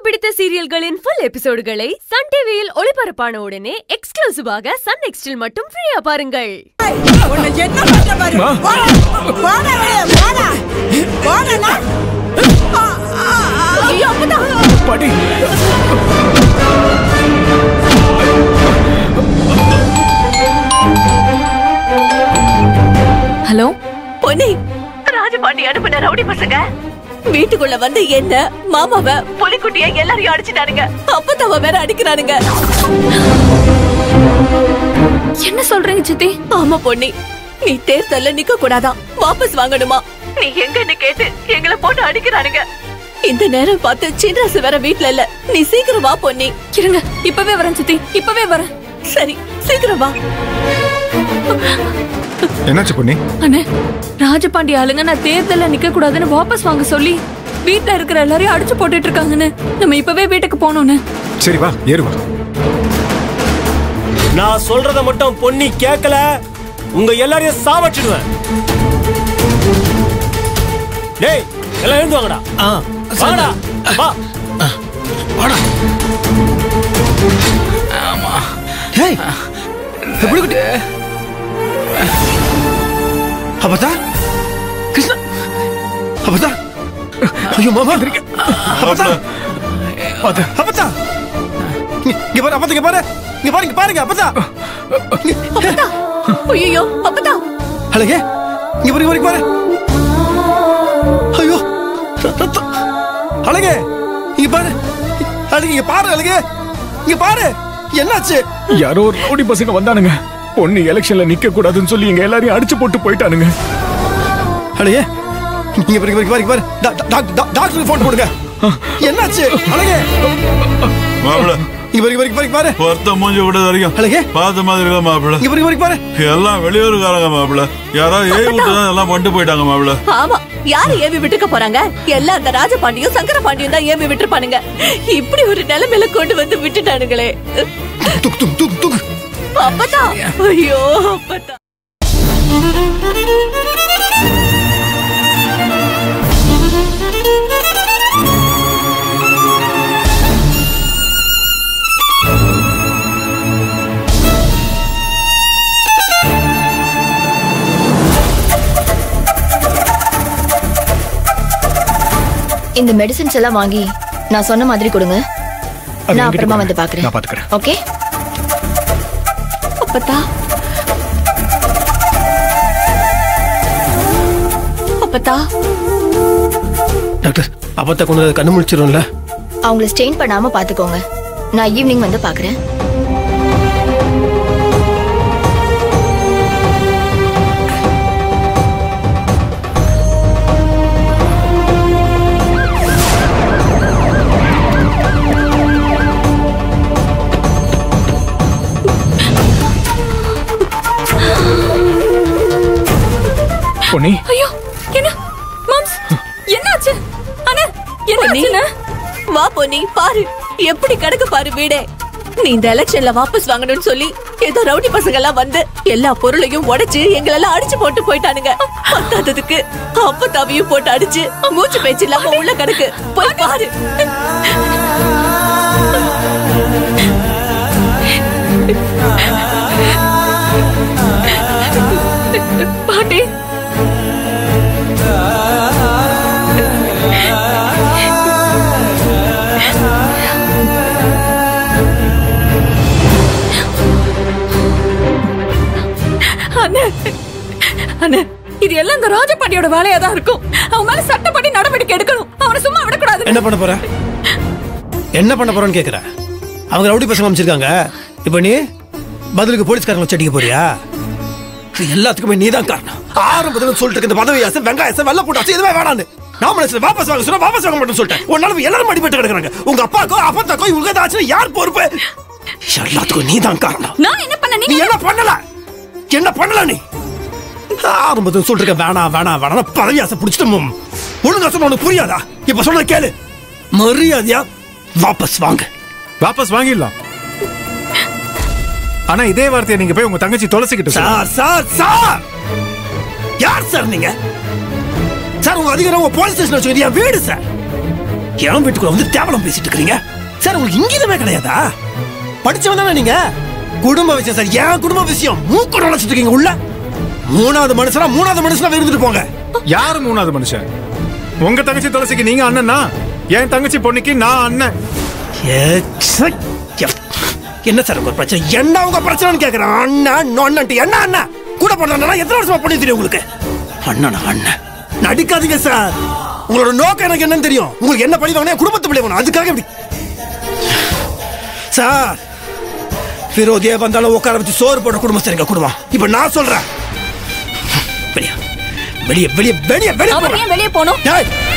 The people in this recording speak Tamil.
பிடித்த சீரியல்களின் ஃபுல் எபிசோடுகளை சன் டிவியில் ஒளிபரப்பான உடனே எக்ஸ்க்ளூசிவாக சன் நெக்ஸ்டில் மட்டும் ஃப்ரீயா பாருங்கள் உன்னை என்ன பண்ற பாரு போடா, போடா வெளியே, போடா. போடா. ஐயோ, அப்பதான். பாட்டி ஹலோ பொன்னி ராஜபாண்டி அனுப்பின ரவுடி பசங்க வீட்டுக்குள்ள வந்து என்ன மாமாவ புலிக்குட்டிய எல்லாரையும் அடிச்சிட்டானுங்க அப்பத்தாவ வேற அடிக்கிறானுங்க என்ன சொல்றீங்க சித்தி ஆமா பொன்னி நீ தேர்தல்ல நிக்க கூடாதாம் வாபஸ் வாங்கணுமா நீ எங்கன்னு கேட்டு எங்களை போட்டு அடிக்கிறானுங்க இந்த நேரம் பார்த்து சின்ராசு வேற வீட்ல இல்ல நீ சீக்கிரம் வா பொன்னி இருங்க இப்பவே வரேன் சித்தி இப்பவே வரேன் சரி சீக்கிரம் வா என்னாச்சு பொண்ணி அண்ணே ராஜபாண்டி ஆளுங்க நான் தேர்தல்ல நிக்க கூடாதுன்னு வாபஸ் வாங்க சொல்லி வீட்ல இருக்கிற எல்லாரையும் அடிச்சு போட்டுட்டு இருக்காங்கன்னு நம்ம இப்பவே வீட்டுக்கு போகணும்னு சரி வா ஏறு வா நான் சொல்றத மட்டும் பொன்னி கேட்கல உங்க எல்லாரையும் சாவச்சிடுவேன் டேய் எல்லாம் எழுந்து வாங்கடா வாங்கடா வா ஹேய் எப்படி குட்டி அப்பதா கிருஷ்ணா அப்பதா ஐயோ மாமா அப்பதா பாத்து அப்பதா இங்க இங்க பாரு அப்பதா இங்க பாரு இங்க பாரு இங்க பாருங்க அப்பதா ஐயோ அப்பதான் அழகே இங்க பாரு இங்க பாரு, இங்க பாரு ஐயோ ரத்தம் அழகே இங்க பாரு அழகே இங்க பாரு அழகே இங்க பாரு என்னாச்சு யாரோ ஒரு ரவுடி பசங்க வந்தானுங்க பொண்ணு எலெக்ஷன்ல நிக்க கூடாதுன்னு சொல்லி எங்க எல்லாரையும் அடிச்சு போட்டு போயிட்டானுங்க அழகே இங்க பாரு இங்க பாரு, இங்க பாரு டா- டா- டா- டாக்டருக்கு ஃபோன் போடுங்க என்னாச்சு அழகே மாப்பிள இங்க பாரு இங்க பாரு, இங்க பாரு, இங்க பாரு ஒருத்த மூஞ்சி விட வரைக்கும் அழகே பார்த்த மாதிரி இல்ல மாப்பிள இங்க பாரு இங்க பாரு, இங்க பாரு எல்லாம் வெளியூருக்காரங்க மாப்பிள யாராவது ஏவி விட்டு தான் எல்லாம் பண்ணிட்டு போயிட்டாங்க மாப்பிள ஆமா யாரு ஏவி விட்டுக்க போறாங்க எல்லாம் அந்த ராஜபாண்டியும் சங்கர பாண்டியும் தான் ஏவி விட்டுருப்பானுங்க இப்படி ஒரு நிலைமையில கொண்டு வந்து விட்டுட்டானுங்களே தூக்கு தூக்கு தூக்கு தூக்கு அப்பதான் ஐயோ அப்பதான் இந்த மெடிசின்ஸ் எல்லாம் வாங்கி நான் சொன்ன மாதிரி கொடுங்க அது நான் என்கிட்ட அப்புறமா கொடுங்க. வந்து பாக்குறேன் நான் பாத்துக்கிறேன் ஓகே அப்பத்தா அப்பத்தா டாக்டர் அப்பத்தா கொண்டு வந்து கண்ணு முடிச்சிரும்ல அவங்கள ஸ்டெயின் பண்ணாம பாத்துக்கோங்க நான் ஈவினிங் வந்து பாக்குறேன் பொண்ணி ஐயோ என்ன மாம்ஸ் என்னாச்சு அண்ணே பொன்னி என்னாச்சுண்ணே வா பொன்னி பாரு எப்படி கிடக்கு பாரு வீடே நீ இந்த எலெக்ஷன்ல வாபஸ் வாங்கணும்னு சொல்லி ஏதோ ரவுடி பசங்க எல்லாம் வந்து எல்லா பொருளையும் உடைச்சு எங்களெல்லாம் அடிச்சு போட்டு போயிட்டானுங்க பத்தாததுக்கு அப்பத்தாவையும் போட்டு அடிச்சு மூச்சு பேச்சு இல்லாம உள்ள கிடக்கு போய் பாரு பாட்டி அண்ணே அண்ணே இது எல்லாம் இந்த ராஜபாண்டியோட வேலையா தான் இருக்கும் அவன் மேல சட்டப்படி நடவடிக்கை எடுக்கணும் அவனை சும்மா விடக்கூடாது என்ன பண்ண போற என்ன பண்ண போறேன்னு கேக்குற அவங்க ரவுடி பசங்க அமைச்சிருக்காங்க இப்போ நீ பதிலுக்கு போலீஸ்காரங்களை வச்சு அடிக்க போறியா இது எல்லாத்துக்குமே நீதான் காரணம் ஆரம்பத்துல சொல்லிட்டு இருக்க இந்த பதவி ஆசை வெங்காய ஆசை வெள்ள போட்டு ஆசை எதுவுமே வேணான்னு நாம வாபஸ் வாங்க சொன்னா வாபஸ் வாங்க மாட்டேன்னு சொல்லிட்டேன் ஒரு நாள் எல்லாரும் அடிபட்டு கிடக்குறாங்க உங்க அப்பாக்கோ அப்பத்தாக்கோ இவங்க ஏதாச்சும் யார் பொறுப்பு எல்லாத்துக்கும் நீதான் காரணம் நான் என்ன பண்ண நீ நீங்க என்ன பண்ணல என்ன பண்ணல நீ ஆரம்பத்தில் சொல்லிருக்க வேணாம் வேணாம் வேணாம் பதவி ஆசை பிடிச்சிட்டு ஒழுங்கா சொன்ன உனக்கு புரியாதா இப்ப சொன்ன கேளு மரியாதையா வாபஸ் வாங்க வாபஸ் வாங்கிடலாம் ஆனா இதே வார்த்தையை நீங்க போய் உங்க தங்கச்சி துளசிக்கிட்ட சொல்லுங்க. சார் சார் சார் யார் சார் நீங்க சார் உங்க அதிகாரம் உங்க போலீஸ் ஸ்டேஷன் வச்சுக்கிட்டு என் வீடு சார் என் வீட்டுக்குள்ள வந்து தேவலம் பேசிட்டு இருக்கீங்க சார் உங்களுக்கு இங்கிதமே கிடையாதா படிச்சவன் தானே நீங்க குடும்ப விஷயம் சார் என் குடும்ப விஷயம் மூக்கு நுழைச்சிட்டு இருக்கீங்க உள்ள மூணாவது மனுஷனா மூணாவது மனுஷனா இருந்துட்டு போங்க யாரு மூணாவது மனுஷன் உங்க தங்கச்சி துளசிக்கு நீங்க அண்ணனா என் தங்கச்சி பொண்ணுக்கு நான் அண்ணன் ஏ, ச்சை, எப். என்ன சார் உங்க பிரச்சனை என்ன உங்க பிரச்சனைன்னு கேக்குறேன் அண்ணன் அண்ணன் என்ன அண்ணன் கூட பண்ணா எத்தனை வருஷமா பண்ணி தெரியும் உங்களுக்கு அண்ணனா அண்ணன் நடிக்காதீங்க சார் உங்களோட நோக்கம் எனக்கு என்னன்னு தெரியும் உங்களுக்கு என்ன பழி வாங்கினா குடும்பத்தை பழி வாங்கணும் அதுக்காக இப்படி சார் விரோதியே வந்தாலும் உட்கார வச்சு சோறு போட குடும்பம் சரிங்க குடும்பம் இப்ப நான் சொல்றேன் வெளியே வெளியே வெளியே வெளியே வெளியே அவர் போங்க. ஏன் வெளியே போகணும் டேய்,